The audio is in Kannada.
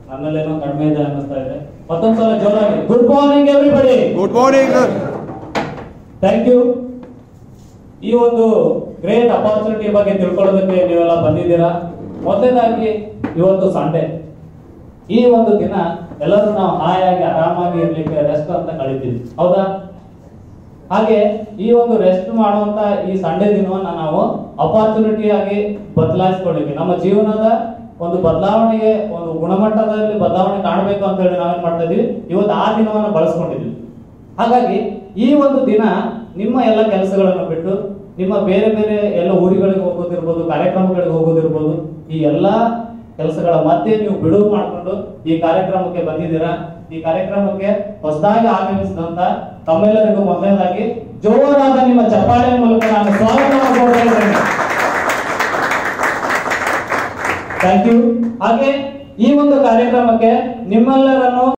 ನನ್ನಲ್ಲೇನೋ ಕಡಿಮೆ ಇದೆ ಅನ್ನಿಸ್ತಾ ಇದೆ ಮತ್ತೊಂದ್ಸಲ ಜೋರಾಗಿ good morning everybody good morning sir thank you ಈ ಒಂದು ಗ್ರೇಟ್ ಅಪಾರ್ಚುನಿಟಿ ಬಗ್ಗೆ ತಿಳ್ಕೊಳ್ಳೋದಕ್ಕೆ ನೀವೆಲ್ಲ ಬಂದಿದ್ದೀರಾ ಮೊದಲನೇದಾಗಿ ಇವತ್ತು ಸಂಡೇ ಈ ಒಂದು ದಿನ ಎಲ್ಲರೂ ನಾವು ಹಾಯಾಗಿ ಆರಾಮಾಗಿ ಇರ್ಲಿಕ್ಕೆ ರೆಸ್ಟ್ ಅಂತ ಕಳಿತೀವಿ ಹೌದಾ ಹಾಗೆ ಈ ಒಂದು ರೆಸ್ಟ್ ಮಾಡುವಂತ ಈ ಸಂಡೇ ದಿನವನ್ನ ನಾವು ಅಪಾರ್ಚುನಿಟಿ ಆಗಿ ಬದಲಾಯಿಸ್ಕೊಳ್ಳಿಕ್ಕೆ ನಮ್ಮ ಜೀವನದ ಒಂದು ಬದಲಾವಣೆಗೆ ಒಂದು ಗುಣಮಟ್ಟದಲ್ಲಿ ಬದಲಾವಣೆ ಕಾಣಬೇಕು ಅಂತ ಹೇಳಿ ನಾವೇನ್ ಮಾಡ್ತಾ ಇದೀವಿ ಇವತ್ತು ಆ ದಿನವನ್ನ ಬಳಸ್ಕೊಂಡಿದ್ವಿ ಹಾಗಾಗಿ ಈ ಒಂದು ದಿನ ನಿಮ್ಮ ಎಲ್ಲ ಕೆಲಸಗಳನ್ನು ಬಿಟ್ಟು ನಿಮ್ಮ ಬೇರೆ ಬೇರೆ ಎಲ್ಲ ಊರುಗಳಿಗೆ ಹೋಗೋದಿರ್ಬೋದು ಕಾರ್ಯಕ್ರಮಗಳಿಗೆ ಹೋಗೋದಿರ್ಬೋದು ಈ ಎಲ್ಲಾ ಕೆಲಸಗಳ ಮಧ್ಯೆ ನೀವು ಬಿಡುವು ಮಾಡಿಕೊಂಡು ಈ ಕಾರ್ಯಕ್ರಮಕ್ಕೆ ಬಂದಿದ್ದೀರಾ ಈ ಕಾರ್ಯಕ್ರಮಕ್ಕೆ ಹೊಸದಾಗಿ ಆಗಮಿಸಿದಂತ ತಮ್ಮೆಲ್ಲರಿಗೂ ಮೊದಲನೇದಾಗಿ ಜೋರಾದ ನಿಮ್ಮ ಚಪ್ಪಾಳೆ ಮೂಲಕ ನಾನು ಸ್ವಾಗತವನ್ನು ಕೋರ್ತಾ ಇದ್ದೇನೆ ಥ್ಯಾಂಕ್ ಯು ಹಾಗೆ ಈ ಒಂದು ಕಾರ್ಯಕ್ರಮಕ್ಕೆ ನಿಮ್ಮೆಲ್ಲರನ್ನು